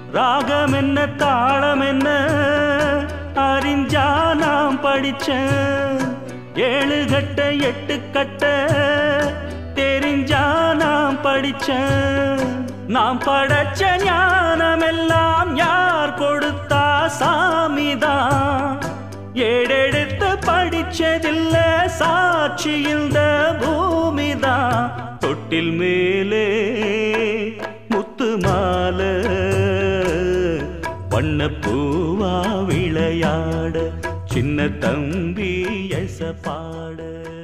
ராகம் என்ன தாளம் என்ன அறிஞ்சா நாம் படிச்சேன் ஏழு கட்ட எட்டு கட்ட தெரிஞ்சா நாம் படிச்சேன் நாம் படைச்ச ஞானம் எல்லாம் யார் கொடுத்தா சாமிதான் ஏடெடுத்து படிச்சதில்ல சாட்சி இந்த பூமிதான் தொட்டில் மேலே முத்து மாலை வண்ண பூவா விளையாட சின்ன தம்பி எச பாட